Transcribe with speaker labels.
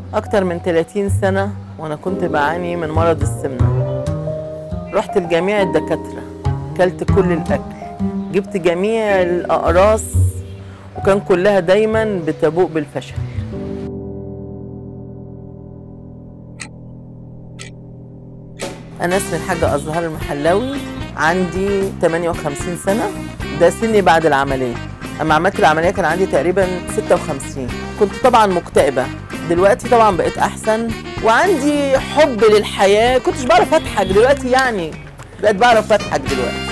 Speaker 1: أكتر من 30 سنة وأنا كنت بعاني من مرض السمنة رحت لجميع الدكاترة كلت كل الأكل جبت جميع الأقراص وكان كلها دايما بتبوء بالفشل أنا اسمي الحاجة أزهار المحلاوي عندي 58 سنة ده سني بعد العملية أما عملت العملية كان عندي تقريبا 56 كنت طبعا مكتئبة دلوقتي طبعا بقيت أحسن وعندي حب للحياة كنتش بعرف أضحك دلوقتي يعني بقيت بعرف أضحك دلوقتي